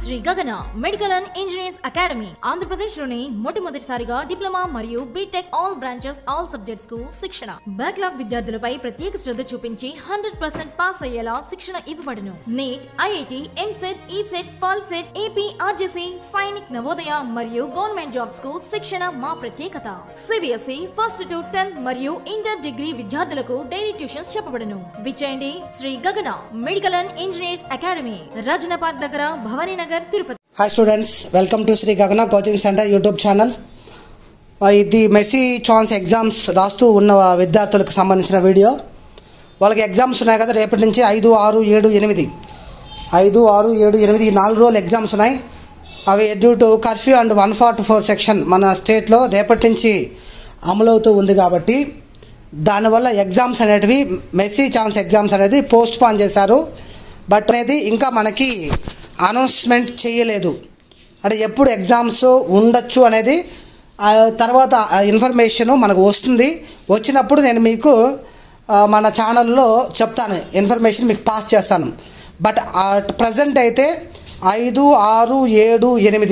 Shri Gagana medical and engineers academy Andhra Pradesh లోని మొట్టమొదటిసారిగా diploma మరియు BTech all branches all subjects కు శిక్షణ బ్యాక్లాగ్ విద్యార్థులపై ప్రత్యేక శ్రద్ధ చూపించి హండ్రెడ్ పర్సెంట్ పాస్ అయ్యేలా శిక్షణ ఇవ్వబడును నీట్ ఐఐటి ఎంసెట్ ఈసెట్ పల్సెట్ ఏపీ ఆర్జేసీ సైనిక్ నవోదయ మరియు గవర్నమెంట్ జాబ్స్ కు శిక్షణ మా ప్రత్యేకత సిబిఎస్ఈ ఫస్ట్ టు టెన్త్ మరియు ఇంటర్ డిగ్రీ విద్యార్థులకు డైలీ ట్యూషన్స్ చెప్పబడును విచేయండి Sri Gagana medical and engineers academy Rajana park దగ్గర Bhavani Nagar Tirupati hi students welcome to Sri Gagana coaching centre YouTube channel ఆ, ఇది మెస్సీ ఛాన్స్ ఎగ్జామ్స్ రాస్తూ ఉన్న విద్యార్థులకు సంబంధించిన వీడియో వాళ్ళకి ఎగ్జామ్స్ ఉన్నాయి కదా రేపటి నుంచి ఐదు ఆరు ఏడు ఎనిమిది ఐదు ఆరు ఏడు ఎనిమిది ఈ నాలుగు రోజులు ఎగ్జామ్స్ ఉన్నాయి అవి due to curfew and one forty four section మన స్టేట్లో రేపటి నుంచి అమలవుతూ ఉంది కాబట్టి దానివల్ల ఎగ్జామ్స్ అనేటివి మెస్సీ ఛాన్స్ ఎగ్జామ్స్ అనేది పోస్ట్ పోన్ చేశారు బట్ అనేది ఇంకా మనకి అనౌన్స్మెంట్ చేయలేదు అంటే ఎప్పుడు ఎగ్జామ్స్ ఉండొచ్చు అనేది ఆ తర్వాత ఇన్ఫర్మేషన్ మనకు వస్తుంది వచ్చినప్పుడు నేను మీకు ఆ, మన ఛానల్లో చెప్తాను ఇన్ఫర్మేషన్ మీకు పాస్ చేస్తాను బట్ ప్రజెంట్ అయితే ఐదు ఆరు ఏడు ఎనిమిది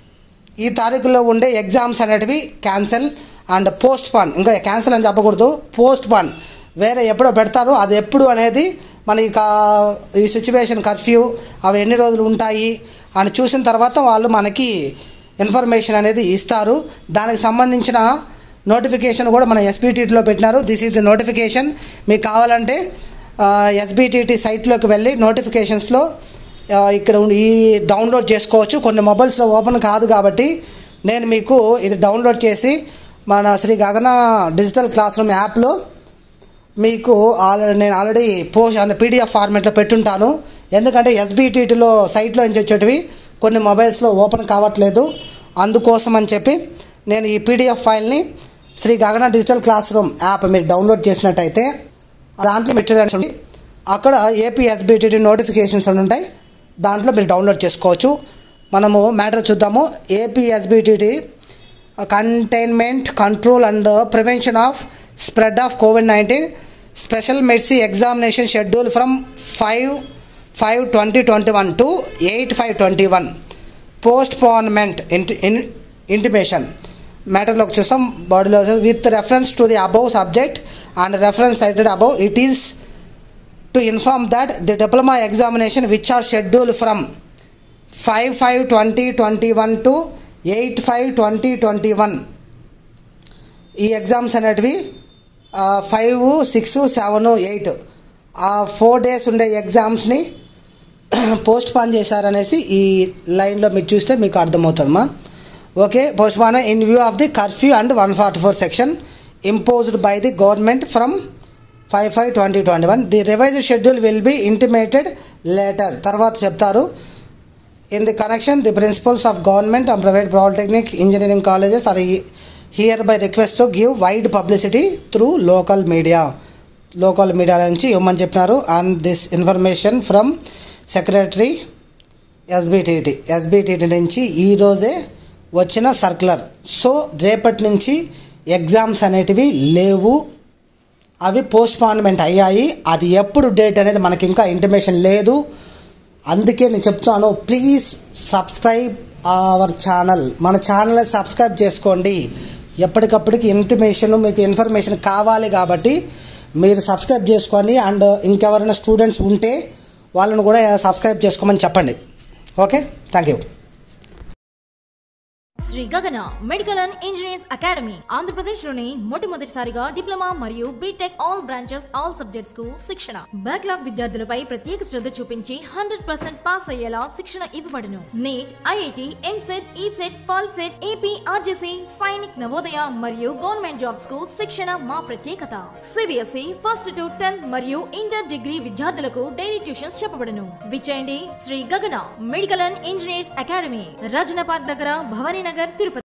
ఈ తారీఖులో ఉండే ఎగ్జామ్స్ అనేటివి క్యాన్సిల్ అండ్ పోస్ట్ పాన్ ఇంకా క్యాన్సిల్ అని చెప్పకూడదు పోస్ట్ పాన్ వేరే ఎప్పుడో పెడతారు అది ఎప్పుడు అనేది మన ఇక ఈ సిచ్యువేషన్ కర్ఫ్యూ అవి ఎన్ని రోజులు ఉంటాయి అని చూసిన తర్వాత వాళ్ళు మనకి ఇన్ఫర్మేషన్ అనేది ఇస్తారు దానికి సంబంధించిన నోటిఫికేషన్ కూడా మన ఎస్బీటీటీలో పెట్టినారు దిస్ ఈజ్ ది నోటిఫికేషన్ మీకు కావాలంటే ఎస్బీటీటీ సైట్లోకి వెళ్ళి నోటిఫికేషన్స్లో ఆ, ఇక్కడ ఉండి ఈ డౌన్లోడ్ చేసుకోవచ్చు కొన్ని మొబైల్స్లో ఓపెన్ కాదు కాబట్టి నేను మీకు ఇది డౌన్లోడ్ చేసి మన Shri Gagana digital class room యాప్లో మీకు ఆల్రెడీ నేను ఆల్రెడీ పోస్ట్ అంటే పీడిఎఫ్ ఫార్మేట్లో పెట్టుంటాను ఎందుకంటే ఎస్బీటీటీలో సైట్లో నుంచి వచ్చేటివి కొన్ని మొబైల్స్లో ఓపెన్ కావట్లేదు అందుకోసం అని చెప్పి నేను ఈ పీడిఎఫ్ ఫైల్ని Sri Gagana digital class room app మీరు డౌన్లోడ్ చేసినట్టయితే దాంట్లో మెటీరియల్స్ ఉంటాయి అక్కడ ఏపీ ఎస్బీటీటీ నోటిఫికేషన్స్ అని ఉంటాయి దాంట్లో మీరు డౌన్లోడ్ చేసుకోవచ్చు మనము మ్యాటర్ చూద్దాము AP SBTT containment control and prevention of spread of COVID nineteen special మెడ్సీ examination schedule from five five twenty twenty one to eight five twenty one postponement intimation మ్యాటర్లోకి చూస్తాం బాడీలో with reference to the above subject and reference cited above it is to inform that the diploma examination which are schedule from five five twenty twenty one to eight five twenty twenty one ఈ exams అనేటివి five six seven eight ఆ four days ఉండే ఎగ్జామ్స్ని post pan చేశారనేసి ఈ లైన్లో మీరు చూస్తే మీకు అర్థమవుతుందమ్మా okay postpone in view of the curfew and one forty four section imposed by the government from five five twenty twenty one the revised schedule will be intimated later తర్వాత చెప్తారు in the connection the principals of government and private polytechnic engineering colleges are hereby request to give wide publicity through local media local media నుంచి ఇవ్వమని చెప్పినారు and this information from secretary SBTT SBTT నుంచి ఈరోజే వచ్చిన circular so రేపటి నుంచి exams అనేటివి లేవు అవి పోస్ట్ పోన్మెంట్ అయ్యాయి అది ఎప్పుడు డేట్ అనేది మనకి ఇంకా ఇంటిమేషన్ లేదు అందుకే నేను చెప్తాను ప్లీజ్ సబ్స్క్రైబ్ అవర్ ఛానల్ మన ఛానల్ని సబ్స్క్రైబ్ చేసుకోండి ఎప్పటికప్పటికి ఇంటిమేషన్ మీకు ఇన్ఫర్మేషన్ కావాలి కాబట్టి మీరు సబ్స్క్రైబ్ చేసుకొని అండ్ ఇంకెవరైనా స్టూడెంట్స్ ఉంటే వాళ్ళని కూడా సబ్స్క్రైబ్ చేసుకోమని చెప్పండి okay thank you Sri Gagana medical and engineers academy Andhra Pradesh లోని మొట్టమొదటిసారిగా డిప్లొమా మరియు BTech all branches all subjects కు శిక్షణ బ్యాక్లాగ్ విద్యార్థులపై ప్రత్యేక శ్రద్ధ చూపించి హండ్రెడ్ పర్సెంట్ పాస్ అయ్యేలా శిక్షణ ఇవ్వబడును నీట్ ఐఐటి ఎంసెట్ ఈసెట్ పల్సెట్ ఏపీ ఆర్జేసీ సైనిక్ నవోదయ మరియు గవర్నమెంట్ జాబ్స్ కు శిక్షణ మా ప్రత్యేకత సిబిఎస్ఈ ఫస్ట్ టు టెన్త్ మరియు ఇంటర్ డిగ్రీ విద్యార్థులకు డైలీ ట్యూషన్స్ చెప్పబడును విచేయండి Sri Gagana medical and engineers academy Rajana park దగ్గర భవానీ నగర్ తిరుపతి